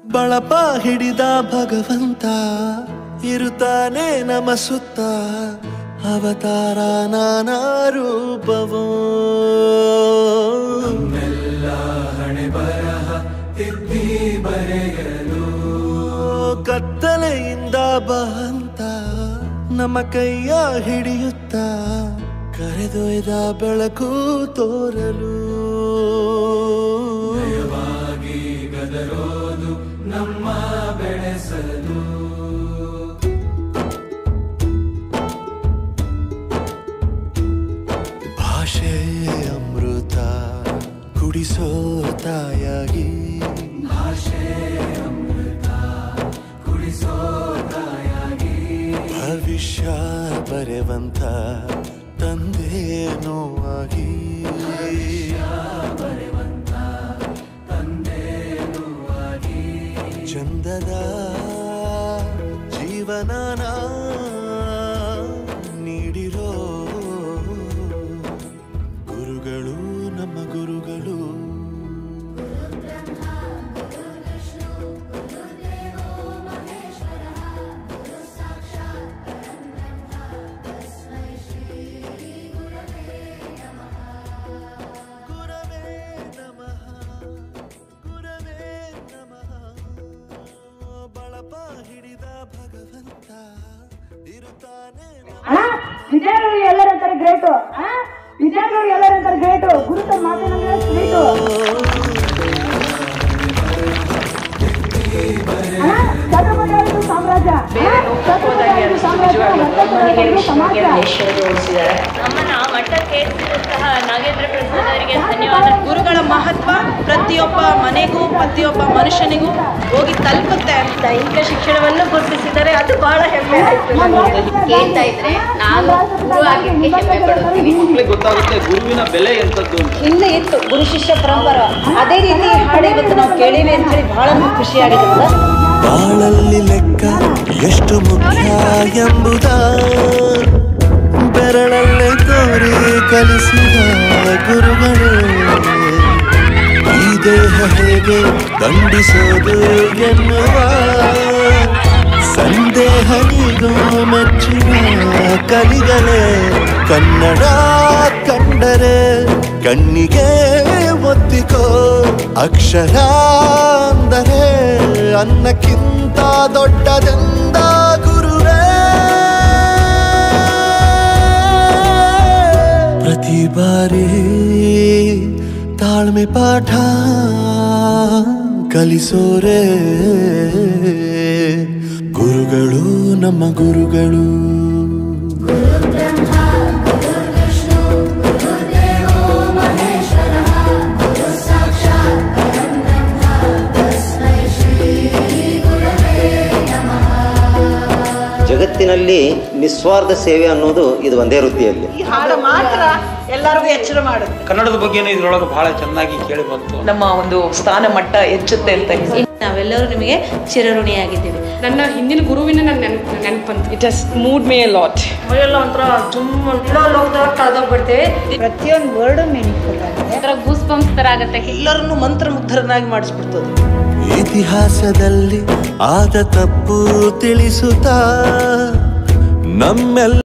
ಬಳಪ ಹಿಡಿದ ಭಗವಂತ ಇರುತ್ತಾನೆ ನಮ ಸುತ್ತ ಅವತಾರ ನಾನಾ ರೂಪವೋ ಕತ್ತಲೆಯಿಂದ ಬಹಂತ ನಮ್ಮ ಕೈಯ ಹಿಡಿಯುತ್ತ ಕರೆದೊಯ್ದ ಬೆಳಕು ತೋರಲು ಭಾಷೆ ಅಮೃತ ಕುಡಿಸೋ ತಾಯಾಗಿ ಭವಿಷ್ಯ ಬರೆವಂತ ತಂದೆ ನೋವಾಗಿ ಚಂದದ ಜೀವನನ ನೀಡಿರೋ ಗುರುಗಳು ನಮ್ಮ ಗುರುಗಳು ಗುರವೇ ನಮಃ ಗುರವೇ ನಮಃ ಬಳಪ ಹಿಡಿದ ಭಗವಂತ ಇರುತ್ತಾನೆ ಅಣ್ಣ ವಿಜಯನಗರ ಎಲ್ಲರಂತಾರೆ ಗ್ರೇಟು ವಿಜಯನಗರ ಎಲ್ಲರಂತಾರೆ ಗ್ರೇಟು ಗುರುತ ಮಾತಿನ ಸ್ವೀಟು ಅಣ್ಣ ಛತ್ರಪತಿ ಆಳಿದ್ದು ಸಾಮ್ರಾಜ್ಯ ಅಣ್ಣ, ಛತ್ರಪತಿ ಆಳಿದ್ದು ಸಾಮ್ರಾಜ್ಯ ಮತ್ತೆ ಸಮಾಜ ನಮ್ಮನ್ನ ಮಟ್ಟಕ್ಕೆ ಏರಿಸಿದಂತಹ ನಾಗೇಂದ್ರ ಪ್ರಸಾದ್ ಅವರಿಗೆ ಧನ್ಯವಾದ ಗುರುಗಳ ಮಹತ್ವ ಪ್ರತಿಯೊಬ್ಬ ಮನೆಗೂ ಪ್ರತಿಯೊಬ್ಬ ಮನುಷ್ಯನಿಗೂ ಹೋಗಿ ತಲುಪುತ್ತೆ ದೈಹಿಕ ಶಿಕ್ಷಣವನ್ನು ಗುರುತಿಸಿದರೆ ಅದು ಬಹಳ ಹೆಮ್ಮೆ ಆಯ್ತು ನಮಗೆ ಕೇಳ್ತಾ ಇದ್ರೆ ನಾನು ಗುರು ಆಗಿದ್ದಕ್ಕೆ ಹೆಮ್ಮೆ ಪಡುತ್ತೀನಿ ಮಕ್ಳಿಗೆ ಗೊತ್ತಾಗುತ್ತೆ ಗುರುವಿನ ಬೆಲೆ ಎಂತದ್ದು ಅಂತ ಹಿಂದೆ ಇತ್ತು ಗುರು ಶಿಷ್ಯ ಪರಂಪರ ಅದೇ ರೀತಿ ಹಾಡು ಇವತ್ತು ನಾವು ಕೇಳಿವಿ ಅಂತ ಹೇಳಿ ಬಹಳ ನಮ್ಗೆ ಖುಷಿಯಾಗಿದೆ ಸರ್ ಬಾಳಲ್ಲಿ ಲೆಕ್ಕ ಎಷ್ಟು ಮುಖ್ಯ ಎಂಬುದ ಬೆರಳಲ್ಲೇ ತೋರಿ ಕಲಿಸಿದ ಗುರುಗಳು ಈ ದೇಹ ಹೇಗೆ ದಂಡಿಸೋದು ಎನ್ನುವ ಸಂದೇಹನಿಗೂ ಮೆಚ್ಚಿನ ಕಲಿಗಳೇ ಕನ್ನಡ ಕಂಡರೆ ಕಣ್ಣಿಗೆ ಒತ್ತಿಕೋ ಅಕ್ಷರ ಅಂದರೆ ಅನ್ನಕ್ಕಿಂತ ದೊಡ್ಡದೆಂದ ಗುರುವೇ ಪ್ರತಿ ಬಾರಿ ತಾಳ್ಮೆ ಪಾಠ ಕಲಿಸೋರೆ ಗುರುಗಳು ನಮ್ಮ ಗುರುಗಳು ಜಗತ್ತಿನಲ್ಲಿ ನಿಸ್ವಾರ್ಥ ಸೇವೆ ಅನ್ನೋದು ಇದು ಒಂದೇ ವೃತ್ತಿಯಲ್ಲಿ ಈ ಹಾಡು ಮಾತ್ರ ಎಲ್ಲರಿಗೂ ಎಚ್ಚರ ಮಾಡುತ್ತೆ ಕನ್ನಡದ ಬಗ್ಗೆನೂ ಇದ್ರೊಳಗೆ ಬಹಳ ಚೆನ್ನಾಗಿ ಕೇಳಿ ಬಂತು ನಮ್ಮ ಒಂದು ಸ್ಥಾನ ಮಟ್ಟ ಹೆಚ್ಚುತ್ತೆ ಅಂತ ನಾವೆಲ್ಲರೂ ನಿಮಗೆ ಚಿರಋಣಿಯಾಗಿದ್ದೀವಿ ನನ್ನ ಹಿಂದಿನ ಗುರುವಿನ ನನ್ನ ನೆನಪು ನೆನಪಂತ it has moved me lot ಮೈಯೆಲ್ಲ ಒಂಥರ ಜುಮ್ ಕಳೆದೋಗ್ಬಿಡ್ತೇವೆ ಪ್ರತಿಯೊಂದು ವರ್ಡ್ ಮೀನಿಂಗ್ಫುಲ್ ಆಗಿದೆ ಒಂಥರ ಗೂಸ್ ಬಂಪ್ಸ್ ತರ ಆಗತ್ತೆ ಎಲ್ಲರನ್ನು ಮಂತ್ರಮುಗ್ಧರನ್ನಾಗಿ ಮಾಡಿಸ್ಬಿಡ್ತದೆ ಇತಿಹಾಸದಲ್ಲಿ ಆದ ತಪ್ಪು ತಿಳಿಸುತ್ತಾ ನಮ್ಮೆಲ್ಲ